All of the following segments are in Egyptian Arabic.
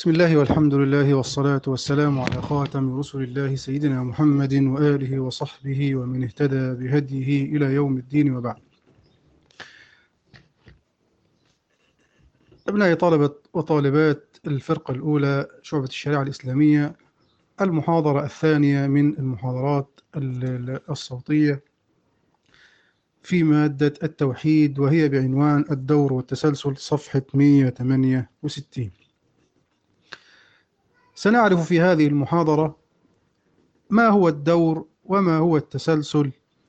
بسم الله والحمد لله والصلاة والسلام على خاتم رسل الله سيدنا محمد وآله وصحبه ومن اهتدى بهديه إلى يوم الدين وبعد أبناء طلبة وطالبات الفرقة الأولى شعبة الشريعة الإسلامية المحاضرة الثانية من المحاضرات الصوتية في مادة التوحيد وهي بعنوان الدور والتسلسل صفحة 168 سنعرف في هذه المحاضرة ما هو الدور وما هو التسلسل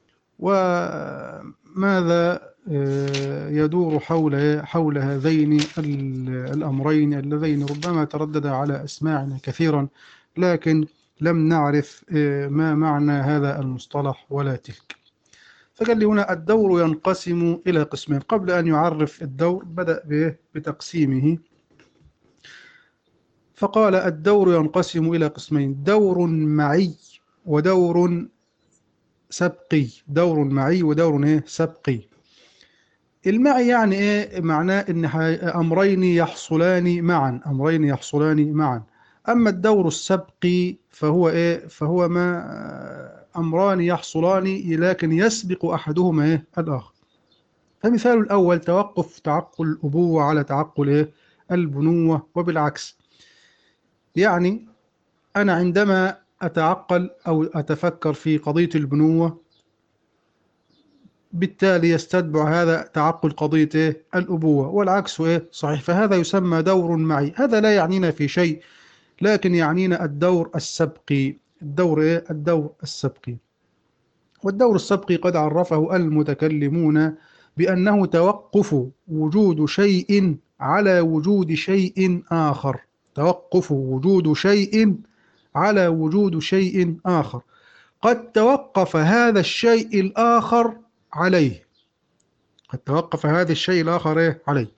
وماذا يدور حول حول هذين الأمرين اللذين ربما تردد على أسماعنا كثيرا لكن لم نعرف ما معنى هذا المصطلح ولا تلك فقال لي هنا الدور ينقسم إلى قسمين قبل أن يعرف الدور بدأ بتقسيمه فقال الدور ينقسم إلى قسمين دور معي ودور سبقي دور معي ودور إيه سبقي المعي يعني إيه معناه إن أمرين يحصلان معا أمرين يحصلان معا أما الدور السبقي فهو إيه فهو ما أمران يحصلان لكن يسبق أحدهما إيه الآخر فمثال الأول توقف تعقل الأبوة على تعقل إيه البنوة وبالعكس يعني أنا عندما أتعقل أو أتفكر في قضية البنوة بالتالي يستتبع هذا تعقل قضية إيه؟ الأبوة والعكس إيه؟ صحيح فهذا يسمى دور معي هذا لا يعنينا في شيء لكن يعنينا الدور السبقي الدور إيه؟ الدور السبقي والدور السبقي قد عرفه المتكلمون بأنه توقف وجود شيء على وجود شيء آخر توقف وجود شيء على وجود شيء آخر قد توقف هذا الشيء الآخر عليه قد توقف هذا الشيء الآخر عليه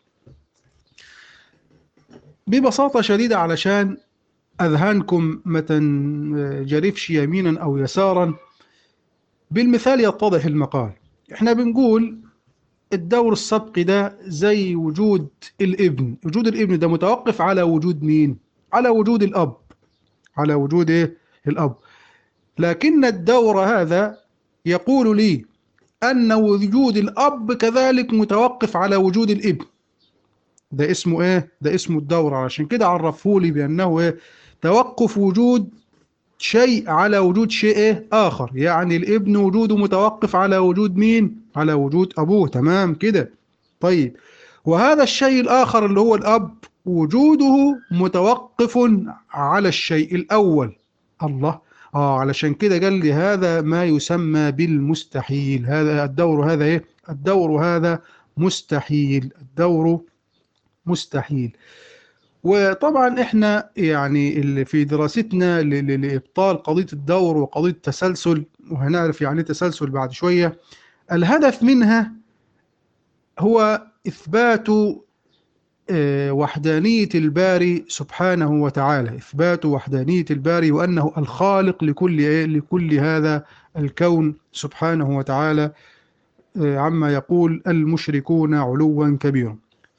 ببساطة شديدة علشان أذهانكم ما تنجرفش يمينا أو يسارا بالمثال يتضح المقال احنا بنقول الدور السبقي ده زي وجود الابن وجود الابن ده متوقف على وجود مين على وجود الأب على وجود إيه؟ الأب لكن الدور هذا يقول لي أن وجود الأب كذلك متوقف على وجود الابن ده اسمه إيه ده اسمه الدور عشان كده عرفه لي بأنه إيه توقف وجود شيء على وجود شيء إيه آخر يعني الابن وجوده متوقف على وجود مين على وجود أبوه تمام كده طيب وهذا الشيء الآخر اللي هو الأب وجوده متوقف على الشيء الأول الله آه علشان كده قال لي هذا ما يسمى بالمستحيل هذا الدور هذا إيه الدور هذا مستحيل الدور مستحيل وطبعا احنا يعني اللي في دراستنا لابطال قضيه الدور وقضيه التسلسل وهنعرف يعني تسلسل بعد شويه الهدف منها هو اثبات وحدانيه الباري سبحانه وتعالى اثبات وحدانيه الباري وانه الخالق لكل لكل هذا الكون سبحانه وتعالى عما يقول المشركون علوا كبيرا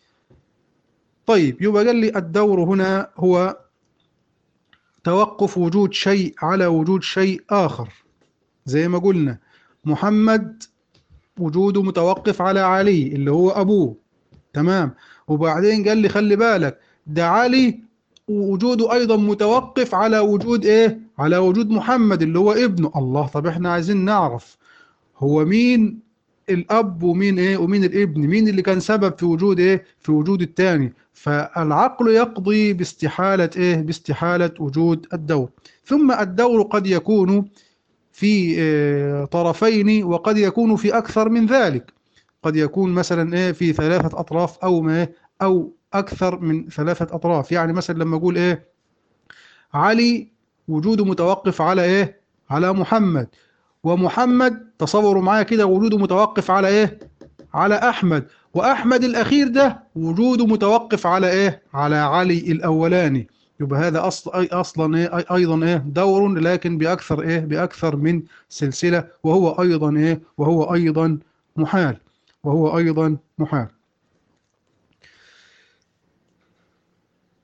طيب يبقى قال لي الدور هنا هو توقف وجود شيء على وجود شيء آخر زي ما قلنا محمد وجوده متوقف على علي اللي هو أبوه تمام وبعدين قال لي خلي بالك ده علي وجوده أيضا متوقف على وجود إيه على وجود محمد اللي هو ابنه الله طب احنا عايزين نعرف هو مين الاب ومين ايه ومين الابن مين اللي كان سبب في وجود ايه في وجود الثاني فالعقل يقضي باستحالة ايه باستحالة وجود الدور ثم الدور قد يكون في إيه طرفين وقد يكون في اكثر من ذلك قد يكون مثلا ايه في ثلاثة اطراف او ما إيه او اكثر من ثلاثة اطراف يعني مثلا لما اقول ايه علي وجوده متوقف على ايه على محمد ومحمد تصوروا معايا كده وجوده متوقف على ايه على احمد واحمد الاخير ده وجوده متوقف على ايه على علي الاولاني يبقى هذا اصل أي اصلا ايه ايضا ايه دور لكن باكثر ايه باكثر من سلسله وهو ايضا ايه وهو ايضا محال وهو ايضا محال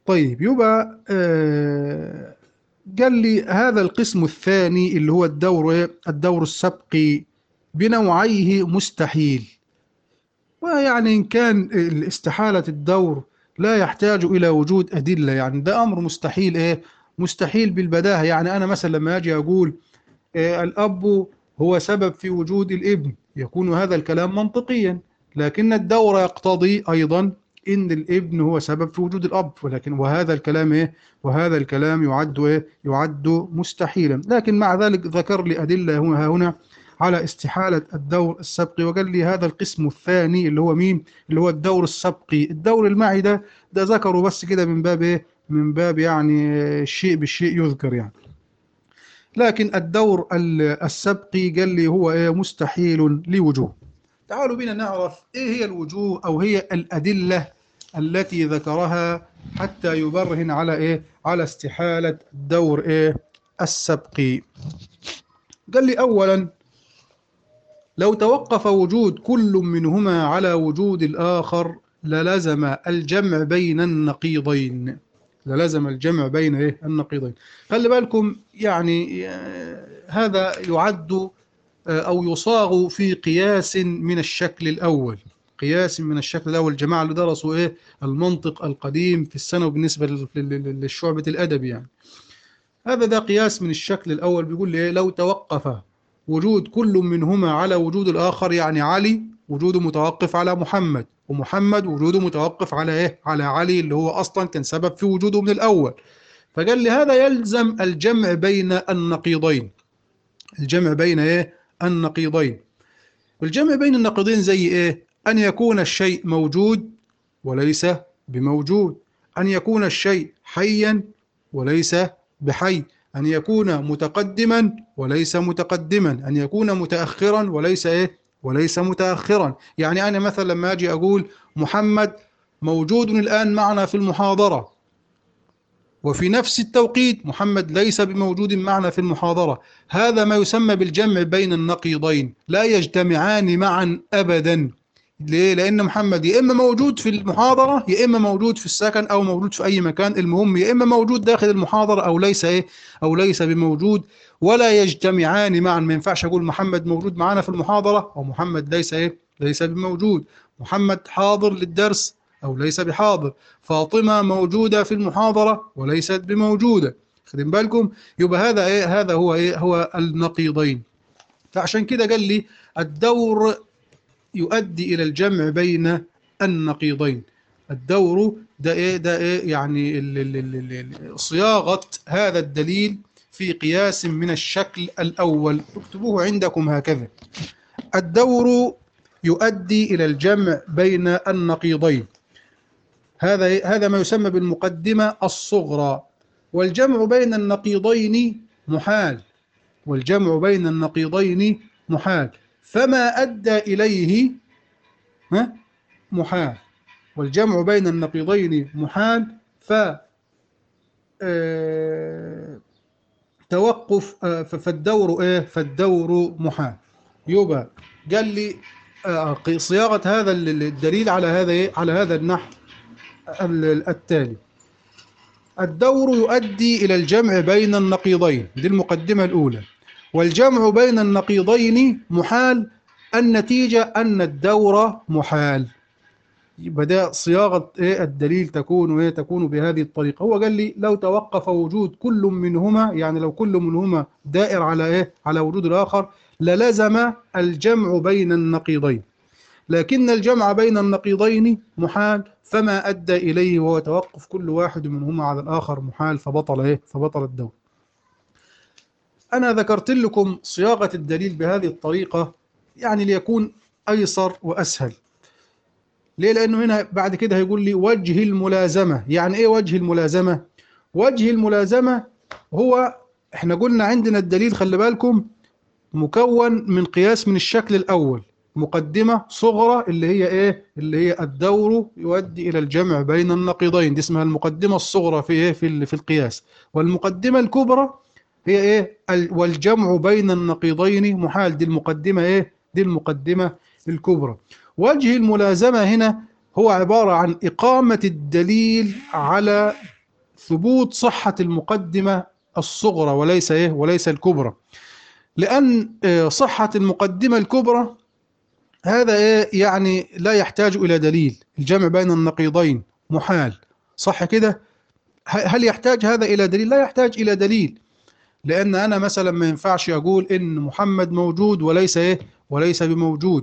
طيب يبقى آه قال لي هذا القسم الثاني اللي هو الدور إيه؟ الدور السبقي بنوعيه مستحيل ويعني إن كان استحالة الدور لا يحتاج إلى وجود أدلة يعني ده أمر مستحيل إيه مستحيل بالبداهة يعني أنا مثلا لما أجي أقول إيه الأب هو سبب في وجود الابن يكون هذا الكلام منطقيا لكن الدور يقتضي أيضا إن الابن هو سبب في وجود الأب ولكن وهذا الكلام إيه وهذا الكلام يعد إيه يعد مستحيلا لكن مع ذلك ذكر لي أدلة هنا هنا على استحالة الدور السبقي وقال لي هذا القسم الثاني اللي هو مين اللي هو الدور السبقي الدور المعي ده ده ذكره بس كده من باب ايه من باب يعني الشيء بالشيء يذكر يعني لكن الدور السبقي قال لي هو ايه مستحيل لوجوه تعالوا بنا نعرف ايه هي الوجوه او هي الادله التي ذكرها حتى يبرهن على ايه على استحاله الدور ايه السبقي قال لي اولا لو توقف وجود كل منهما على وجود الآخر للزم الجمع بين النقيضين للزم الجمع بين إيه النقيضين خلي بالكم يعني هذا يعد أو يصاغ في قياس من الشكل الأول قياس من الشكل الأول الجماعة اللي درسوا إيه المنطق القديم في السنة بالنسبة للشعبة الأدب يعني هذا ده قياس من الشكل الأول بيقول لي إيه لو توقف وجود كل منهما على وجود الآخر يعني علي وجوده متوقف على محمد ومحمد وجوده متوقف على إيه؟ على علي اللي هو أصلا كان سبب في وجوده من الأول فقال لي هذا يلزم الجمع بين النقيضين الجمع بين إيه؟ النقيضين والجمع بين النقيضين زي إيه؟ أن يكون الشيء موجود وليس بموجود أن يكون الشيء حيا وليس بحي أن يكون متقدما وليس متقدما أن يكون متأخرا وليس إيه وليس متأخرا يعني أنا مثلا لما أجي أقول محمد موجود الآن معنا في المحاضرة وفي نفس التوقيت محمد ليس بموجود معنا في المحاضرة هذا ما يسمى بالجمع بين النقيضين لا يجتمعان معا أبدا ليه؟ لأن محمد يا إما موجود في المحاضرة يا إما موجود في السكن أو موجود في أي مكان المهم يا إما موجود داخل المحاضرة أو ليس إيه أو ليس بموجود ولا يجتمعان معا ما ينفعش أقول محمد موجود معنا في المحاضرة أو محمد ليس إيه ليس بموجود محمد حاضر للدرس أو ليس بحاضر فاطمة موجودة في المحاضرة وليست بموجودة خدين بالكم يبقى هذا إيه هذا هو إيه هو النقيضين فعشان كده قال لي الدور يؤدي إلى الجمع بين النقيضين الدور ده إيه ده إيه يعني ال ال ال ال صياغة هذا الدليل في قياس من الشكل الأول اكتبوه عندكم هكذا الدور يؤدي إلى الجمع بين النقيضين هذا هذا ما يسمى بالمقدمة الصغرى والجمع بين النقيضين محال والجمع بين النقيضين محال فما أدى إليه محال والجمع بين النقيضين محال ف توقف فالدور ايه فالدور محال يبقى قال لي صياغه هذا الدليل على هذا ايه على هذا النحو التالي الدور يؤدي الى الجمع بين النقيضين دي المقدمه الاولى والجمع بين النقيضين محال النتيجة أن الدور محال يبقى ده صياغة إيه الدليل تكون إيه تكون بهذه الطريقة هو قال لي لو توقف وجود كل منهما يعني لو كل منهما دائر على إيه على وجود الآخر للزم الجمع بين النقيضين لكن الجمع بين النقيضين محال فما أدى إليه وهو توقف كل واحد منهما على الآخر محال فبطل إيه فبطل الدور أنا ذكرت لكم صياغة الدليل بهذه الطريقة يعني ليكون أيسر وأسهل ليه لأنه هنا بعد كده هيقول لي وجه الملازمة يعني إيه وجه الملازمة وجه الملازمة هو احنا قلنا عندنا الدليل خلي بالكم مكون من قياس من الشكل الأول مقدمة صغرى اللي هي ايه اللي هي الدور يؤدي الى الجمع بين النقيضين دي اسمها المقدمة الصغرى في ايه في, في القياس والمقدمة الكبرى هي ايه والجمع بين النقيضين محال دي المقدمة ايه دي المقدمة الكبرى وجه الملازمة هنا هو عبارة عن إقامة الدليل على ثبوت صحة المقدمة الصغرى وليس إيه وليس الكبرى لأن آه، صحة المقدمة الكبرى هذا إيه يعني لا يحتاج إلى دليل الجمع بين النقيضين محال صح كده ه- هل يحتاج هذا إلى دليل لا يحتاج إلى دليل لأن أنا مثلا ما ينفعش أقول إن محمد موجود وليس إيه وليس بموجود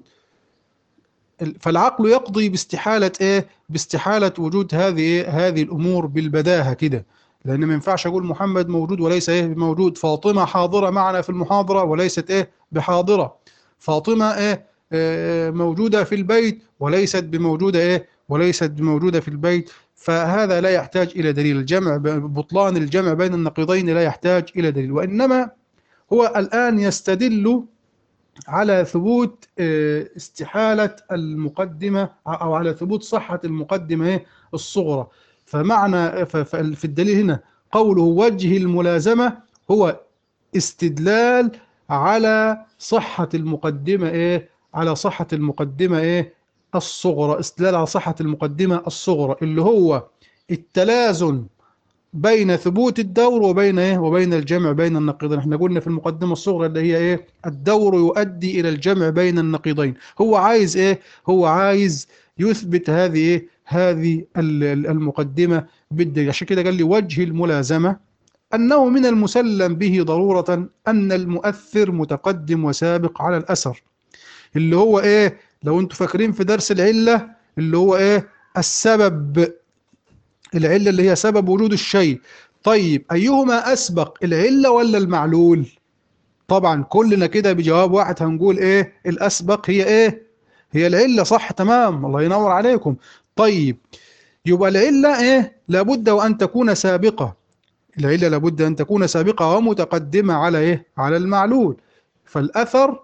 ال- فالعقل يقضي باستحالة إيه باستحالة وجود هذه إيه هذه الأمور بالبداهة كده لأن ما ينفعش أقول محمد موجود وليس إيه بموجود فاطمة حاضرة معنا في المحاضرة وليست إيه بحاضرة فاطمة إيه آه، موجودة في البيت وليست بموجودة إيه وليست بموجودة في البيت فهذا لا يحتاج إلى دليل الجمع ب- بطلان الجمع بين النقيضين لا يحتاج إلى دليل وإنما هو الآن يستدل على ثبوت آه، استحالة المقدمة أو على ثبوت صحة المقدمة إيه؟ الصغرى فمعنى ف- ف- في الدليل هنا قوله وجه الملازمة هو استدلال على صحة المقدمة إيه على صحة المقدمة إيه الصغرى استدلال على صحة المقدمة الصغرى اللي هو التلازم بين ثبوت الدور وبين ايه وبين الجمع بين النقيضين احنا قلنا في المقدمة الصغرى اللي هي ايه الدور يؤدي الى الجمع بين النقيضين هو عايز ايه هو عايز يثبت هذه ايه هذه ال- ال- المقدمة بالدليل عشان كده قال لي وجه الملازمة أنه من المسلم به ضرورة أن المؤثر متقدم وسابق على الأثر اللي هو ايه لو انتوا فاكرين في درس العلة اللي هو ايه السبب العلة اللي هي سبب وجود الشيء طيب أيهما أسبق العلة ولا المعلول طبعا كلنا كده بجواب واحد هنقول إيه الأسبق هي إيه هي العلة صح تمام الله ينور عليكم طيب يبقى العلة إيه لابد وأن تكون سابقة العلة لابد أن تكون سابقة ومتقدمة على إيه على المعلول فالأثر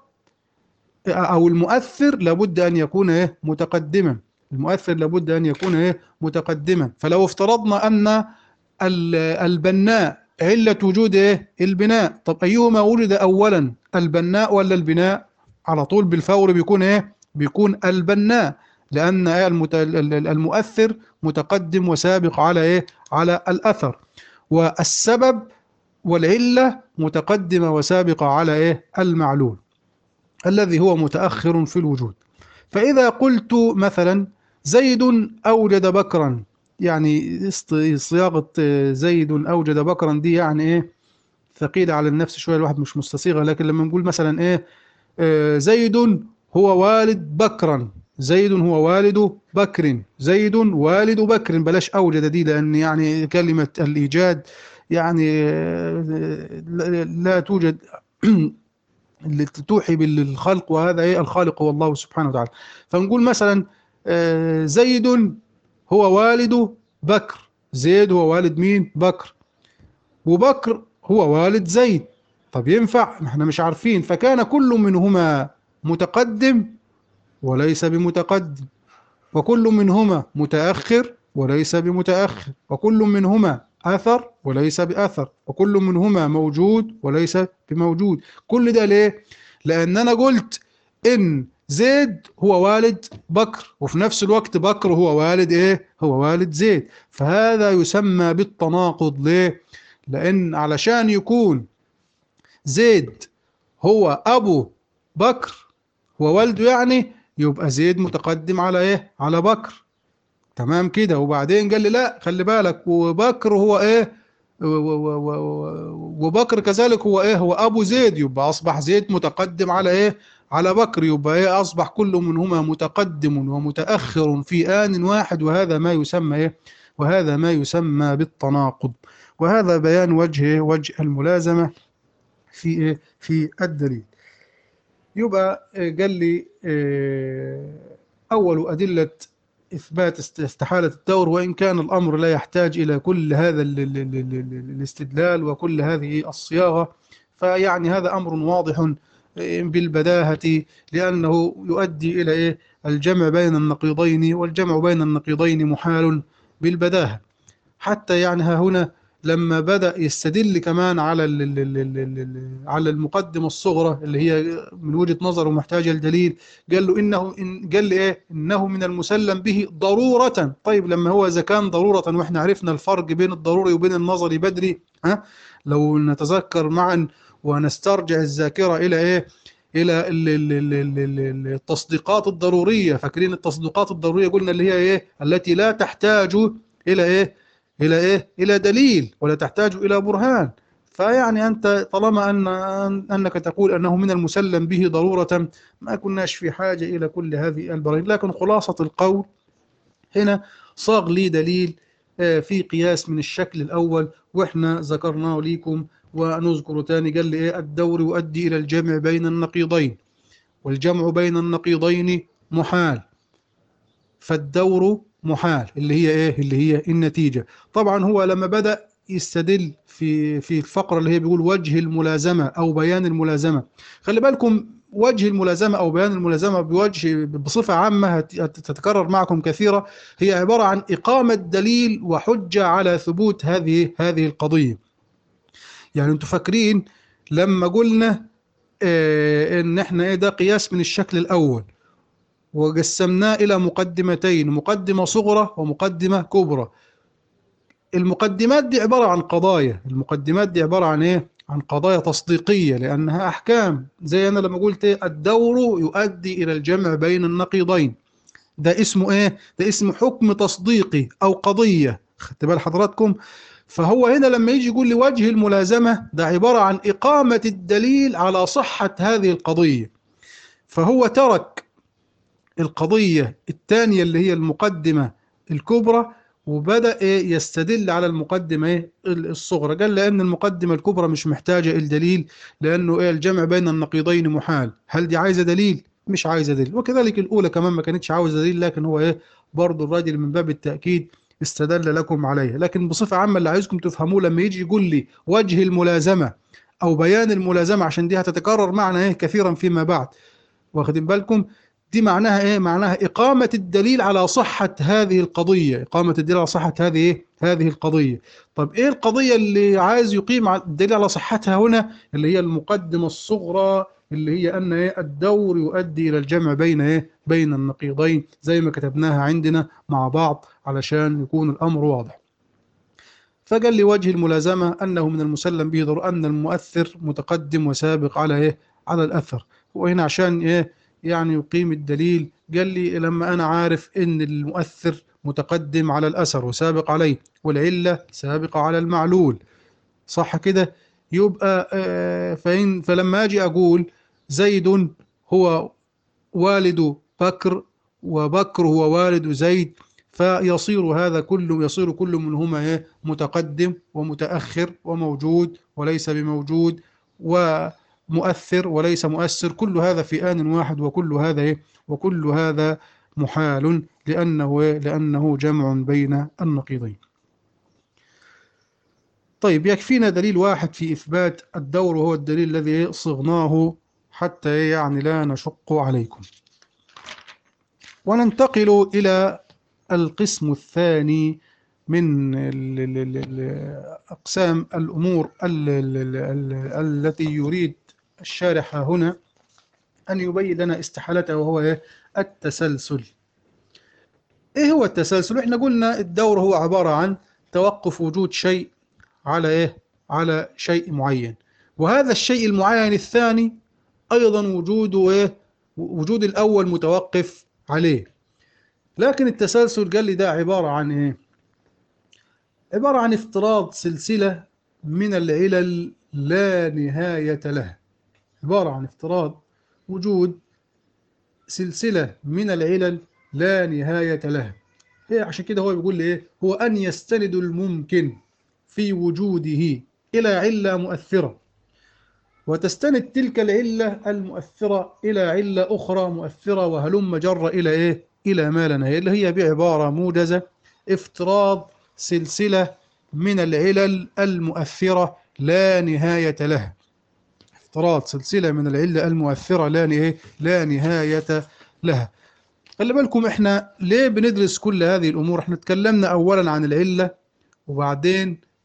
أو المؤثر لابد أن يكون إيه متقدما المؤثر لابد أن يكون إيه متقدما فلو افترضنا أن ال- البناء علة وجود إيه البناء طب أيهما وجد أولا البناء ولا البناء على طول بالفور بيكون إيه بيكون البناء لأن إيه المت- ال- ال- المؤثر متقدم وسابق على إيه على الأثر والسبب والعلة متقدمة وسابقة على إيه المعلول الذي هو متأخر في الوجود فإذا قلت مثلا زيد أوجد بكرا يعني است- صياغة آه، زيد أوجد بكرا دي يعني إيه ثقيلة على النفس شوية الواحد مش مستصيغة لكن لما نقول مثلا إيه آه، زيد هو والد بكرا زيد هو والد بكر زيد والد بكر بلاش أوجد دي لأن يعني كلمة الإيجاد يعني آه، لا لا توجد اللي توحي بالخلق وهذا ايه الخالق هو الله سبحانه وتعالى فنقول مثلا آه، زيد هو والد بكر زيد هو والد مين بكر وبكر هو والد زيد طب ينفع احنا مش عارفين فكان كل منهما متقدم وليس بمتقدم وكل منهما متأخر وليس بمتأخر وكل منهما أثر وليس بأثر وكل منهما موجود وليس بموجود كل ده ليه؟ لأن أنا قلت إن زيد هو والد بكر وفي نفس الوقت بكر هو والد إيه؟ هو والد زيد فهذا يسمى بالتناقض ليه؟ لأن علشان يكون زيد هو أبو بكر هو والده يعني يبقى زيد متقدم على إيه؟ على بكر تمام كده وبعدين قال لي لا خلي بالك وبكر هو ايه و- و- و- و- وبكر كذلك هو ايه هو ابو زيد يبقى اصبح زيد متقدم على ايه على بكر يبقى ايه اصبح كل منهما متقدم ومتاخر في ان واحد وهذا ما يسمى ايه وهذا ما يسمى بالتناقض وهذا بيان وجه إيه؟ وجه الملازمه في ايه في الدليل يبقى آه، قال لي آه، اول ادله إثبات است- استحالة الدور وإن كان الأمر لا يحتاج إلى كل هذا ال- ال- ال- ال- ال- الاستدلال وكل هذه الصياغة فيعني هذا أمر واضح بالبداهة لأنه يؤدي إلى إيه؟ الجمع بين النقيضين والجمع بين النقيضين محال بالبداهة حتى يعني ها هنا لما بدأ يستدل كمان على ال ال ال ال ال على المقدمة الصغرى اللي هي من وجهة نظره محتاجة لدليل قال له إنه إن قال لي إيه إنه من المسلم به ضرورة طيب لما هو إذا كان ضرورة وإحنا عرفنا الفرق بين الضروري وبين النظري بدري ها لو نتذكر معا ونسترجع الذاكرة إلى إيه إلى ال ال ال ال ال التصديقات الضرورية فاكرين التصديقات الضرورية قلنا اللي هي إيه التي لا تحتاج إلى إيه إلى إيه إلى دليل ولا تحتاج إلى برهان فيعني أنت طالما أن أنك تقول أنه من المسلم به ضرورة ما كناش في حاجة إلى كل هذه البراهين لكن خلاصة القول هنا صاغ لي دليل في قياس من الشكل الأول وإحنا ذكرناه لكم ونذكر تاني قال لي إيه الدور يؤدي إلى الجمع بين النقيضين والجمع بين النقيضين محال فالدور محال اللي هي إيه اللي هي النتيجة طبعا هو لما بدأ يستدل في في الفقرة اللي هي بيقول وجه الملازمة أو بيان الملازمة خلي بالكم وجه الملازمة أو بيان الملازمة بوجه بصفة عامة تتكرر معكم كثيرا هي عبارة عن إقامة دليل وحجة على ثبوت هذه هذه القضية يعني انتوا فاكرين لما قلنا اه ان احنا ايه ده قياس من الشكل الاول وقسمناه الى مقدمتين مقدمة صغرى ومقدمة كبرى المقدمات دي عبارة عن قضايا المقدمات دي عبارة عن ايه عن قضايا تصديقية لأنها أحكام زي أنا لما قلت إيه الدور يؤدي إلى الجمع بين النقيضين ده اسمه إيه ده اسمه حكم تصديقي أو قضية خدت بال حضراتكم فهو هنا لما يجي يقول لي وجه الملازمة ده عبارة عن إقامة الدليل على صحة هذه القضية فهو ترك القضية الثانية اللي هي المقدمة الكبرى وبدأ إيه يستدل على المقدمة إيه الصغرى قال لأن المقدمة الكبرى مش محتاجة الدليل لأنه إيه الجمع بين النقيضين محال هل دي عايزة دليل؟ مش عايزة دليل وكذلك الأولى كمان ما كانتش عاوزة دليل لكن هو إيه برضه الراجل من باب التأكيد استدل لكم عليها لكن بصفة عامة اللي عايزكم تفهموه لما يجي يقول لي وجه الملازمة أو بيان الملازمة عشان دي هتتكرر معنا إيه كثيرا فيما بعد واخدين بالكم دي معناها ايه معناها اقامة الدليل على صحة هذه القضية اقامة الدليل على صحة هذه ايه هذه القضية طب ايه القضية اللي عايز يقيم الدليل على صحتها هنا اللي هي المقدمة الصغرى اللي هي ان ايه الدور يؤدي الى الجمع بين ايه بين النقيضين زي ما كتبناها عندنا مع بعض علشان يكون الامر واضح فقال لي وجه الملازمة انه من المسلم به ضر ان المؤثر متقدم وسابق على ايه على الاثر وهنا عشان ايه يعني يقيم الدليل قال لي لما أنا عارف إن المؤثر متقدم على الأثر وسابق عليه والعلة سابقة على المعلول صح كده يبقى فإن فلما أجي أقول زيد هو والد بكر وبكر هو والد زيد فيصير هذا كله يصير كل منهما متقدم ومتأخر وموجود وليس بموجود و مؤثر وليس مؤثر كل هذا في آن واحد وكل هذا إيه؟ وكل هذا محال لأنه لأنه جمع بين النقيضين طيب يكفينا دليل واحد في إثبات الدور وهو الدليل الذي صغناه حتى يعني لا نشق عليكم وننتقل إلى القسم الثاني من أقسام الأمور التي يريد الشارح هنا أن يبين لنا استحالته وهو التسلسل إيه هو التسلسل؟ إحنا قلنا الدور هو عبارة عن توقف وجود شيء على إيه؟ على شيء معين وهذا الشيء المعين الثاني أيضا وجوده إيه؟ وجود الأول متوقف عليه لكن التسلسل قال لي ده عبارة عن إيه؟ عبارة عن افتراض سلسلة من العلل لا نهاية لها عبارة عن افتراض وجود سلسلة من العلل لا نهاية لها إيه عشان كده هو بيقول لي إيه هو أن يستند الممكن في وجوده إلى علة مؤثرة وتستند تلك العلة المؤثرة إلى علة أخرى مؤثرة وهلم جر إلى إيه إلى ما لا نهاية اللي هي بعبارة موجزة افتراض سلسلة من العلل المؤثرة لا نهاية لها افتراض سلسلة من العلة المؤثرة لا نهاية, لا نهاية لها خلي بالكم احنا ليه بندرس كل هذه الأمور احنا تكلمنا أولا عن العلة وبعدين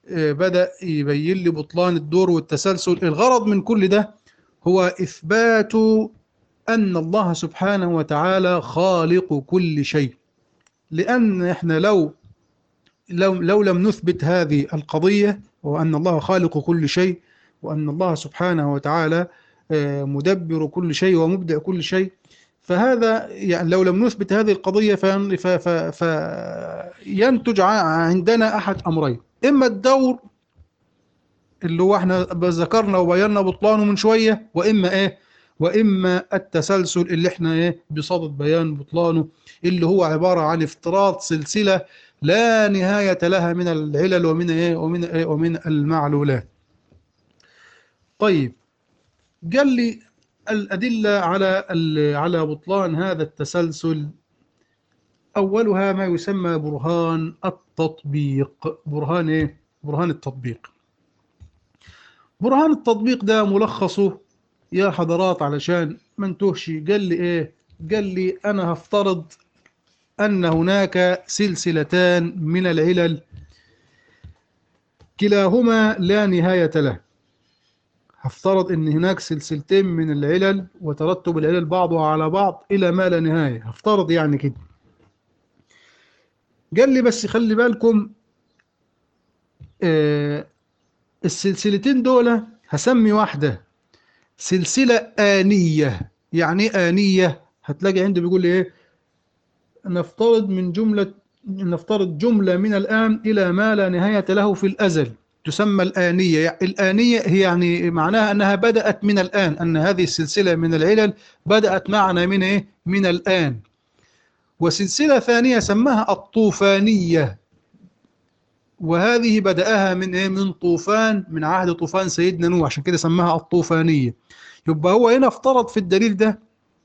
آه، بدأ يبين لي بطلان الدور والتسلسل الغرض من كل ده هو إثبات أن الله سبحانه وتعالى خالق كل شيء لأن إحنا لو لو, لو لم نثبت هذه القضية وأن الله خالق كل شيء وأن الله سبحانه وتعالى آه، مدبر كل شيء ومبدع كل شيء فهذا يعني لو لم نثبت هذه القضية فين- ف- ف- فينتج ع- عندنا أحد أمرين إما الدور اللي هو احنا ذكرنا وبينا بطلانه من شوية وإما إيه وإما التسلسل اللي احنا إيه بصدد بيان بطلانه اللي هو عبارة عن افتراض سلسلة لا نهاية لها من العلل ومن إيه ومن إيه ومن المعلولات طيب قال لي الأدلة على ال- على بطلان هذا التسلسل أولها ما يسمى برهان التطبيق برهان إيه؟ برهان التطبيق برهان التطبيق ده ملخصه يا حضرات علشان ما انتهش قال لي إيه قال لي أنا هفترض أن هناك سلسلتان من العلل كلاهما لا نهاية له هفترض ان هناك سلسلتين من العلل وترتب العلل بعضها على بعض الى ما لا نهايه هفترض يعني كده قال لي بس خلي بالكم آه السلسلتين دول هسمي واحده سلسله انيه يعني ايه انيه هتلاقي عنده بيقول لي ايه نفترض من جمله نفترض جمله من الان الى ما لا نهايه له في الازل تسمى الآنية يعني الآنية هي يعني معناها أنها بدأت من الآن أن هذه السلسلة من العلل بدأت معنا من إيه؟ من الآن وسلسلة ثانية سماها الطوفانية وهذه بدأها من إيه؟ من طوفان من عهد طوفان سيدنا نوح عشان كده سماها الطوفانية يبقى هو هنا افترض في الدليل ده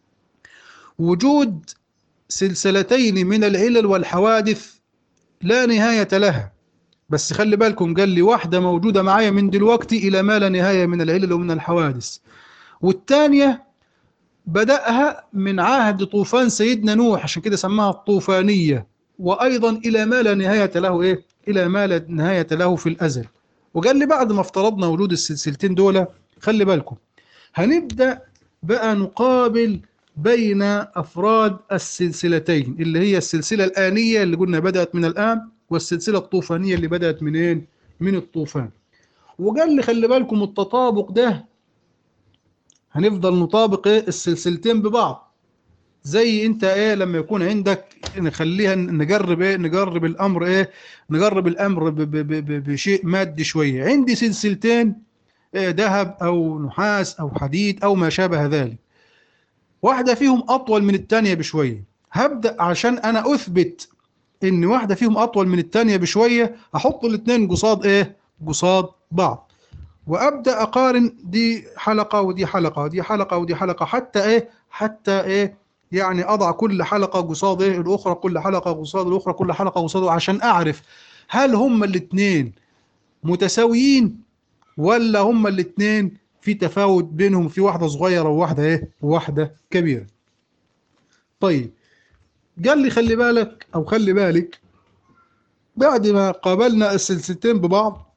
وجود سلسلتين من العلل والحوادث لا نهاية لها بس خلي بالكم قال لي واحدة موجودة معايا من دلوقتي إلى ما لا نهاية من العلل ومن الحوادث والثانية بدأها من عهد طوفان سيدنا نوح عشان كده سماها الطوفانية وأيضا إلى ما لا نهاية له إيه إلى ما لا نهاية له في الأزل وقال لي بعد ما افترضنا وجود السلسلتين دول خلي بالكم هنبدأ بقى نقابل بين أفراد السلسلتين اللي هي السلسلة الآنية اللي قلنا بدأت من الآن والسلسلة الطوفانية اللي بدأت منين؟ من الطوفان وقال لي خلي بالكم التطابق ده هنفضل نطابق ايه السلسلتين ببعض زي انت ايه لما يكون عندك نخليها نجرب ايه نجرب الامر ايه نجرب الامر ب ب ب بشيء مادي شوية عندي سلسلتين ايه ذهب او نحاس او حديد او ما شابه ذلك واحدة فيهم اطول من الثانية بشوية هبدأ عشان انا اثبت ان واحده فيهم اطول من الثانيه بشويه احط الاثنين قصاد ايه قصاد بعض وابدا اقارن دي حلقه ودي حلقه ودي حلقه ودي حلقه حتى ايه حتى ايه يعني اضع كل حلقه قصاد ايه الاخرى كل حلقه قصاد الاخرى كل حلقه قصاد عشان اعرف هل هما الاثنين متساويين ولا هما الاثنين في تفاوت بينهم في واحده صغيره وواحده ايه وواحده كبيره طيب قال لي خلي بالك او خلي بالك بعد ما قابلنا السلسلتين ببعض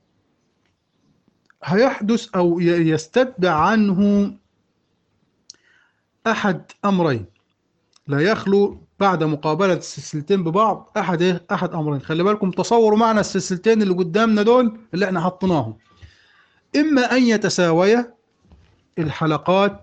هيحدث او يستتبع عنه احد امرين لا يخلو بعد مقابلة السلسلتين ببعض احد ايه احد امرين خلي بالكم تصوروا معنا السلسلتين اللي قدامنا دول اللي احنا حطيناهم اما ان يتساويا الحلقات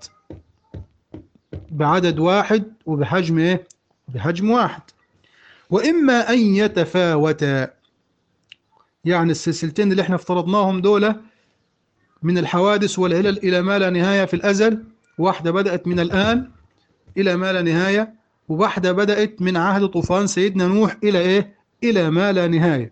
بعدد واحد وبحجم ايه بحجم واحد وإما أن يتفاوتا يعني السلسلتين اللي احنا افترضناهم دول من الحوادث والعلل إلى ما لا نهاية في الأزل واحدة بدأت من الآن إلى ما لا نهاية وواحدة بدأت من عهد طوفان سيدنا نوح إلى إيه إلى ما لا نهاية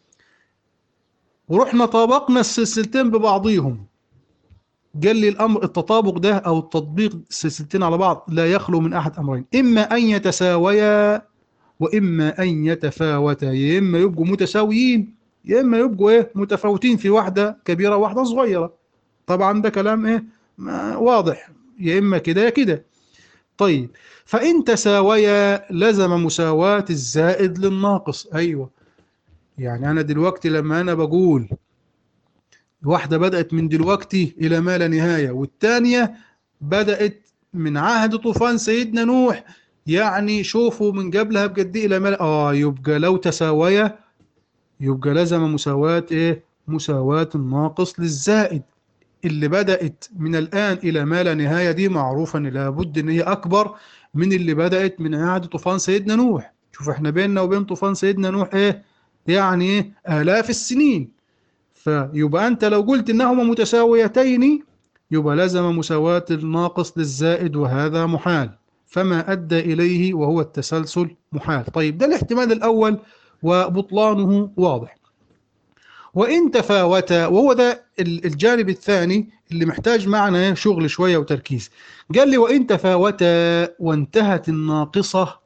ورحنا طابقنا السلسلتين ببعضيهم قال لي الأمر التطابق ده أو التطبيق السلسلتين على بعض لا يخلو من أحد أمرين إما أن يتساويا وإما أن يتفاوتا يا إما يبقوا متساويين يا إما يبقوا إيه متفاوتين في واحدة كبيرة وواحدة صغيرة طبعا ده كلام إيه واضح يا إما كده يا كده طيب فإن تساويا لزم مساواة الزائد للناقص أيوة يعني أنا دلوقتي لما أنا بقول واحدة بدأت من دلوقتي إلى ما لا نهاية والتانية بدأت من عهد طوفان سيدنا نوح يعني شوفوا من قبلها بقد إيه إلى ما لا- آه يبقى لو تساويا يبقى لازم مساواة إيه مساواة الناقص للزائد اللي بدأت من الآن إلى ما لا نهاية دي معروفة إن لابد إن هي أكبر من اللي بدأت من عهد طوفان سيدنا نوح شوف إحنا بيننا وبين طوفان سيدنا نوح إيه يعني إيه آلاف السنين فيبقى أنت لو قلت إنهما متساويتين يبقى لازم مساواة الناقص للزائد وهذا محال فما أدى إليه وهو التسلسل محال طيب ده الاحتمال الأول وبطلانه واضح وإن تفاوتا وهو ده ال- الجانب الثاني اللي محتاج معنا شغل شوية وتركيز قال لي وإن تفاوتا وانتهت الناقصة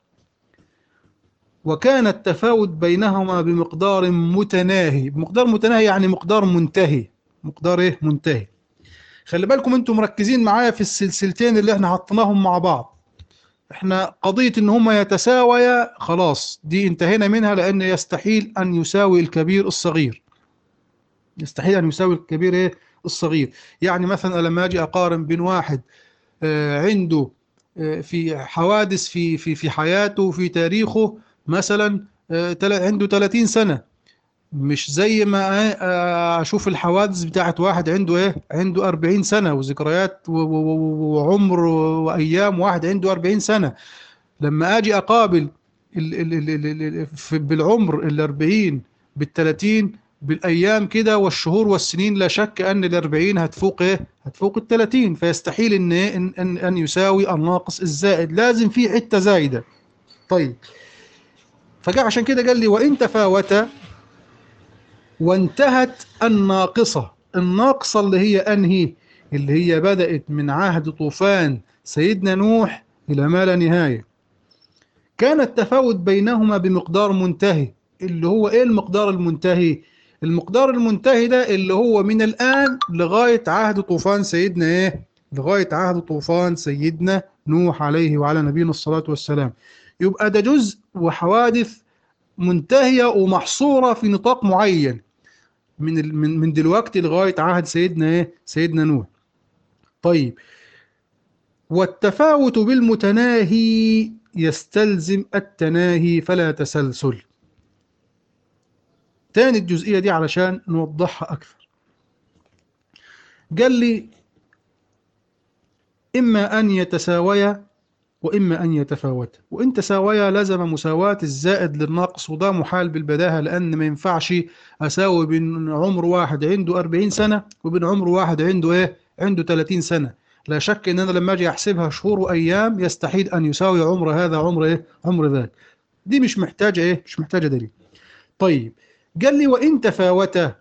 وكان التفاوت بينهما بمقدار متناهي بمقدار متناهي يعني مقدار منتهي مقدار ايه منتهي خلي بالكم انتم مركزين معايا في السلسلتين اللي احنا حطيناهم مع بعض احنا قضية ان هما يتساويا خلاص دي انتهينا منها لان يستحيل ان يساوي الكبير الصغير يستحيل ان يساوي الكبير ايه الصغير يعني مثلا لما اجي اقارن بين واحد آه، عنده آه، في حوادث في في في حياته في تاريخه مثلا آه، تلا- عنده 30 سنة مش زي ما آه، اشوف الحوادث بتاعت واحد عنده ايه عنده 40 سنة وذكريات و- و- و- وعمر وايام واحد عنده 40 سنة لما اجي اقابل ال ال ال ال ال في- بالعمر ال 40 بال 30 بالايام كده والشهور والسنين لا شك ان ال 40 هتفوق ايه هتفوق ال 30 فيستحيل ان إيه؟ ان ان, أن يساوي الناقص الزائد لازم في حته زايده طيب فجاء عشان كده قال لي وان تفاوتا وانتهت الناقصه الناقصه اللي هي انهي اللي هي بدات من عهد طوفان سيدنا نوح الى ما لا نهايه كان التفاوت بينهما بمقدار منتهي اللي هو ايه المقدار المنتهي المقدار المنتهي ده اللي هو من الآن لغاية عهد طوفان سيدنا ايه لغاية عهد طوفان سيدنا نوح عليه وعلى نبينا الصلاة والسلام يبقى ده جزء وحوادث منتهية ومحصورة في نطاق معين من ال- من من دلوقتي لغاية عهد سيدنا ايه سيدنا نوح طيب والتفاوت بالمتناهي يستلزم التناهي فلا تسلسل تاني الجزئية دي علشان نوضحها أكثر قال لي إما أن يتساويا وإما أن يتفاوتا وإن تساويا لزم مساواة الزائد للناقص وده محال بالبداهة لأن ما ينفعش أساوي بين عمر واحد عنده 40 سنة وبين عمر واحد عنده إيه عنده 30 سنة لا شك ان انا لما اجي احسبها شهور وايام يستحيل ان يساوي عمر هذا عمر ايه عمر ذاك دي مش محتاجه ايه مش محتاجه دليل طيب قال لي وان تفاوتا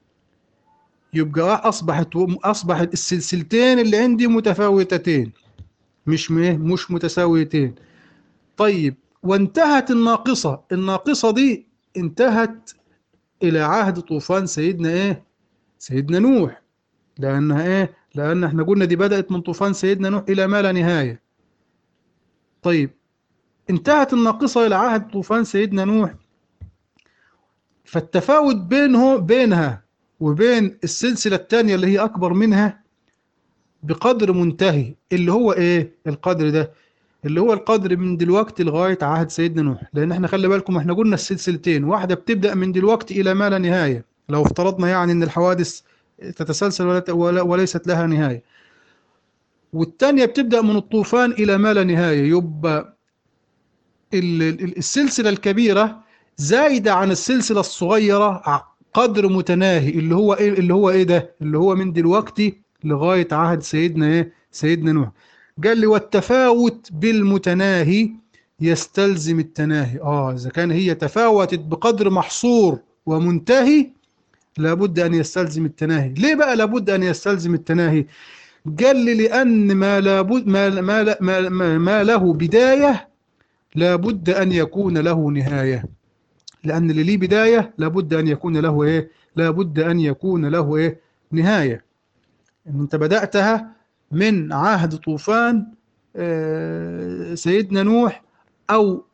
يبقى اصبحت اصبحت السلسلتين اللي عندي متفاوتتين مش م- مش متساويتين طيب وانتهت الناقصه الناقصه دي انتهت الى عهد طوفان سيدنا ايه سيدنا نوح لانها ايه لان احنا قلنا دي بدأت من طوفان سيدنا نوح الى ما لا نهاية طيب انتهت الناقصة الى عهد طوفان سيدنا نوح فالتفاوت بينه بينها وبين السلسلة الثانية اللي هي اكبر منها بقدر منتهي اللي هو ايه القدر ده اللي هو القدر من دلوقتي لغاية عهد سيدنا نوح لان احنا خلي بالكم احنا قلنا السلسلتين واحدة بتبدأ من دلوقتي الى ما لا نهاية لو افترضنا يعني ان الحوادث تتسلسل ولا- ولا- وليست لها نهاية والتانية بتبدأ من الطوفان إلى ما لا نهاية يبقى ال- ال- السلسلة الكبيرة زايدة عن السلسلة الصغيرة ع- قدر متناهي اللي هو إيه اللي هو إيه ده اللي هو من دلوقتي لغاية عهد سيدنا إيه سيدنا نوح قال لي والتفاوت بالمتناهي يستلزم التناهي آه إذا كان هي تفاوتت بقدر محصور ومنتهي لابد أن يستلزم التناهي ليه بقى لابد أن يستلزم التناهي قال لي لأن ما لابد ما ما ما, ما, ما له بداية لابد أن يكون له نهاية لأن اللي ليه بداية لابد أن يكون له إيه لابد أن يكون له إيه نهاية إن أنت بدأتها من عهد طوفان آه، سيدنا نوح أو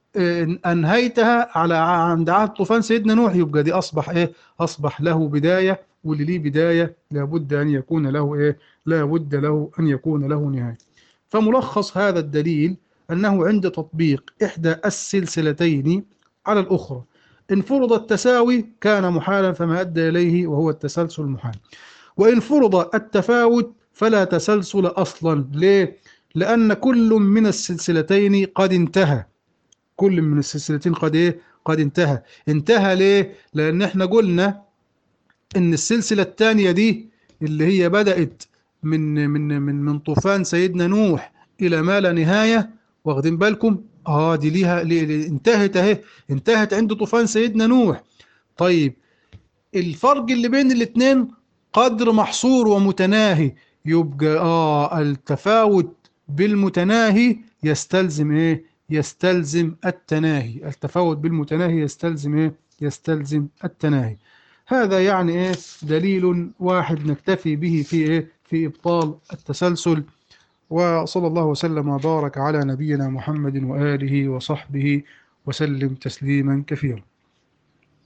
آه، أنهيتها على عند عهد طوفان سيدنا نوح يبقى دي أصبح إيه أصبح له بداية واللي ليه بداية لابد أن يكون له إيه لابد له أن يكون له نهاية فملخص هذا الدليل أنه عند تطبيق إحدى السلسلتين على الأخرى إن فرض التساوي كان محالا فما أدى إليه وهو التسلسل المحال وإن فرض التفاوت فلا تسلسل أصلا ليه؟ لأن كل من السلسلتين قد انتهى كل من السلسلتين قد إيه؟ قد انتهى انتهى ليه؟ لأن احنا قلنا إن السلسلة الثانية دي اللي هي بدأت من من من من طوفان سيدنا نوح إلى ما لا نهاية واخدين بالكم اه دي ليها لي لي انتهت اهي انتهت عند طوفان سيدنا نوح طيب الفرق اللي بين الاثنين قدر محصور ومتناهي يبقى اه التفاوت بالمتناهي يستلزم ايه يستلزم التناهي التفاوت بالمتناهي يستلزم ايه يستلزم التناهي هذا يعني ايه دليل واحد نكتفي به في ايه في ابطال التسلسل وصلى الله وسلم وبارك على نبينا محمد وآله وصحبه وسلم تسليما كثيرا